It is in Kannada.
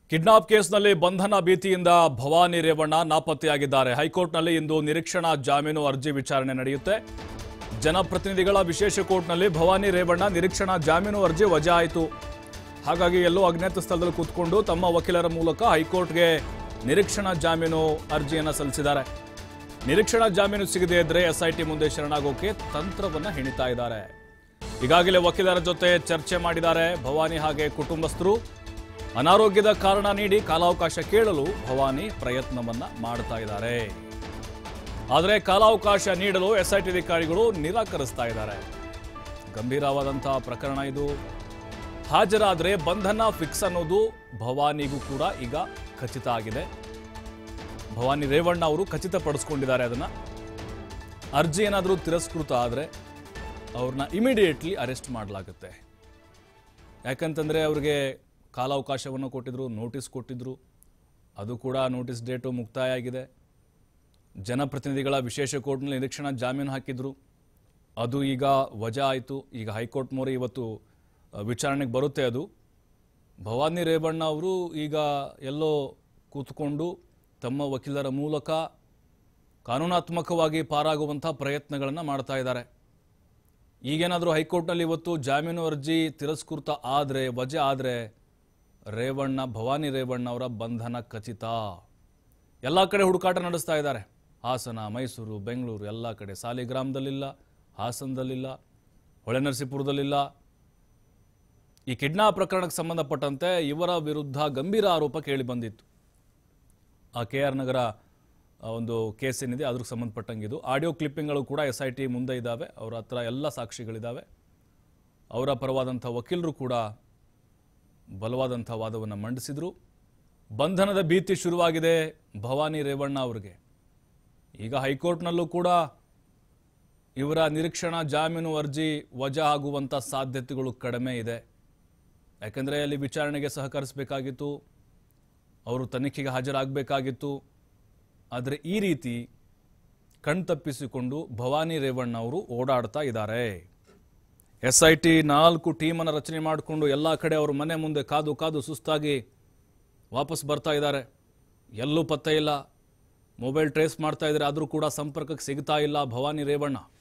ಕಿಡ್ನಾಪ್ ಕೇಸ್ನಲ್ಲಿ ಬಂಧನ ಭೀತಿಯಿಂದ ಭವಾನಿ ರೇವಣ್ಣ ನಾಪತ್ತೆಯಾಗಿದ್ದಾರೆ ಹೈಕೋರ್ಟ್ನಲ್ಲಿ ಇಂದು ನಿರೀಕ್ಷಣಾ ಜಾಮೀನು ಅರ್ಜಿ ವಿಚಾರಣೆ ನಡೆಯುತ್ತೆ ಜನಪ್ರತಿನಿಧಿಗಳ ವಿಶೇಷ ಕೋರ್ಟ್ನಲ್ಲಿ ಭವಾನಿ ರೇವಣ್ಣ ನಿರೀಕ್ಷಣಾ ಜಾಮೀನು ಅರ್ಜಿ ವಜಾ ಆಯಿತು ಹಾಗಾಗಿ ಎಲ್ಲೋ ಅಜ್ಞಾತ ಸ್ಥಳದಲ್ಲಿ ಕೂತ್ಕೊಂಡು ತಮ್ಮ ವಕೀಲರ ಮೂಲಕ ಹೈಕೋರ್ಟ್ಗೆ ನಿರೀಕ್ಷಣಾ ಜಾಮೀನು ಅರ್ಜಿಯನ್ನು ಸಲ್ಲಿಸಿದ್ದಾರೆ ನಿರೀಕ್ಷಣಾ ಜಾಮೀನು ಸಿಗದೇ ಇದ್ರೆ ಎಸ್ಐಟಿ ಮುಂದೆ ಶರಣಾಗೋಕೆ ತಂತ್ರವನ್ನ ಹೆಣಿತಾ ಇದ್ದಾರೆ ಈಗಾಗಲೇ ವಕೀಲರ ಜೊತೆ ಚರ್ಚೆ ಮಾಡಿದ್ದಾರೆ ಭವಾನಿ ಹಾಗೆ ಕುಟುಂಬಸ್ಥರು ಅನಾರೋಗ್ಯದ ಕಾರಣ ನೀಡಿ ಕಾಲಾವಕಾಶ ಕೇಳಲು ಭವಾನಿ ಪ್ರಯತ್ನವನ್ನ ಮಾಡ್ತಾ ಇದ್ದಾರೆ ಆದರೆ ಕಾಲಾವಕಾಶ ನೀಡಲು ಎಸ್ಐಟಿ ಅಧಿಕಾರಿಗಳು ನಿರಾಕರಿಸ್ತಾ ಇದ್ದಾರೆ ಗಂಭೀರವಾದಂತಹ ಪ್ರಕರಣ ಇದು ಹಾಜರಾದರೆ ಬಂಧನ ಫಿಕ್ಸ್ ಅನ್ನೋದು ಭವಾನಿಗೂ ಕೂಡ ಈಗ ಖಚಿತ ಆಗಿದೆ ಭವಾನಿ ರೇವಣ್ಣ ಅವರು ಖಚಿತಪಡಿಸ್ಕೊಂಡಿದ್ದಾರೆ ಅದನ್ನ ಅರ್ಜಿ ಏನಾದರೂ ತಿರಸ್ಕೃತ ಆದರೆ ಅವ್ರನ್ನ ಇಮಿಡಿಯೇಟ್ಲಿ ಅರೆಸ್ಟ್ ಮಾಡಲಾಗುತ್ತೆ ಯಾಕಂತಂದರೆ ಅವ್ರಿಗೆ ಕಾಲಾವಕಾಶವನ್ನು ಕೊಟ್ಟಿದ್ರು ನೋಟಿಸ್ ಕೊಟ್ಟಿದ್ರು ಅದು ಕೂಡ ನೋಟಿಸ್ ಡೇಟು ಮುಕ್ತಾಯ ಆಗಿದೆ ಜನಪ್ರತಿನಿಧಿಗಳ ವಿಶೇಷ ಕೋರ್ಟ್ನಲ್ಲಿ ನಿರೀಕ್ಷಣಾ ಜಾಮೀನು ಹಾಕಿದ್ರು ಅದು ಈಗ ವಜಾ ಆಯಿತು ಈಗ ಹೈಕೋರ್ಟ್ ಮೊರೆ ಇವತ್ತು ಅ, ವಿಚಾರಣೆಗೆ ಬರುತ್ತೆ ಅದು ಭವಾನಿ ರೇವಣ್ಣ ಅವರು ಈಗ ಎಲ್ಲೋ ಕೂತ್ಕೊಂಡು ತಮ್ಮ ವಕೀಲರ ಮೂಲಕ ಕಾನೂನಾತ್ಮಕವಾಗಿ ಪಾರಾಗುವಂಥ ಪ್ರಯತ್ನಗಳನ್ನು ಮಾಡ್ತಾ ಇದ್ದಾರೆ ಈಗೇನಾದರೂ ಹೈಕೋರ್ಟ್ನಲ್ಲಿ ಇವತ್ತು ಜಾಮೀನು ಅರ್ಜಿ ತಿರಸ್ಕೃತ ಆದರೆ ವಜೆ ಆದರೆ ರೇವಣ್ಣ ಭವಾನಿ ರೇವಣ್ಣ ಅವರ ಬಂಧನ ಖಚಿತ ಎಲ್ಲ ಕಡೆ ಹುಡುಕಾಟ ನಡೆಸ್ತಾ ಇದ್ದಾರೆ ಹಾಸನ ಮೈಸೂರು ಬೆಂಗಳೂರು ಎಲ್ಲ ಕಡೆ ಸಾಲಿಗ್ರಾಮದಲ್ಲಿಲ್ಲ ಹಾಸನದಲ್ಲಿಲ್ಲ ಹೊಳೆನರಸೀಪುರದಲ್ಲಿಲ್ಲ ಈ ಕಿಡ್ನಾಪ್ ಪ್ರಕರಣಕ್ಕೆ ಸಂಬಂಧಪಟ್ಟಂತೆ ಇವರ ವಿರುದ್ಧ ಗಂಭೀರ ಆರೋಪ ಕೇಳಿ ಬಂದಿತ್ತು ಆ ಕೆ ಆರ್ ನಗರ ಆ, ಒಂದು ಕೇಸ್ ಏನಿದೆ ಅದ್ರಿಗೆ ಸಂಬಂಧಪಟ್ಟಂಗಿದು ಆಡಿಯೋ ಕ್ಲಿಪ್ಪಿಂಗ್ಗಳು ಕೂಡ ಎಸ್ ಐ ಟಿ ಮುಂದೆ ಇದ್ದಾವೆ ಅವರ ಹತ್ರ ಎಲ್ಲ ಸಾಕ್ಷಿಗಳಿದ್ದಾವೆ ಅವರ ಪರವಾದಂಥ ವಕೀಲರು ಕೂಡ ಬಲವಾದಂಥ ವಾದವನ್ನು ಮಂಡಿಸಿದರು ಬಂಧನದ ಭೀತಿ ಶುರುವಾಗಿದೆ ಭವಾನಿ ರೇವಣ್ಣ ಅವರಿಗೆ ಈಗ ಹೈಕೋರ್ಟ್ನಲ್ಲೂ ಕೂಡ ಇವರ ನಿರೀಕ್ಷಣಾ ಜಾಮೀನು ಅರ್ಜಿ ವಜಾ ಆಗುವಂಥ ಸಾಧ್ಯತೆಗಳು ಕಡಿಮೆ ಇದೆ ಯಾಕಂದರೆ ಅಲ್ಲಿ ವಿಚಾರಣೆಗೆ ಸಹಕರಿಸಬೇಕಾಗಿತ್ತು ಅವರು ತನಿಖೆಗೆ ಹಾಜರಾಗಬೇಕಾಗಿತ್ತು ಆದರೆ ಈ ರೀತಿ ಕಣ್ತಪ್ಪಿಸಿಕೊಂಡು ಭವಾನಿ ರೇವಣ್ಣ ಅವರು ಓಡಾಡ್ತಾ ಇದ್ದಾರೆ ಎಸ್ ಐ ಟಿ ನಾಲ್ಕು ಟೀಮನ್ನು ರಚನೆ ಮಾಡಿಕೊಂಡು ಎಲ್ಲ ಕಡೆ ಅವ್ರ ಮನೆ ಮುಂದೆ ಕಾದು ಕಾದು ಸುಸ್ತಾಗಿ ವಾಪಸ್ ಬರ್ತಾ ಇದ್ದಾರೆ ಎಲ್ಲೂ ಪತ್ತೆ ಇಲ್ಲ ಮೊಬೈಲ್ ಟ್ರೇಸ್ ಮಾಡ್ತಾ ಇದ್ದಾರೆ ಆದರೂ ಕೂಡ ಸಂಪರ್ಕಕ್ಕೆ ಸಿಗ್ತಾ ಇಲ್ಲ ಭವಾನಿ ರೇವಣ್ಣ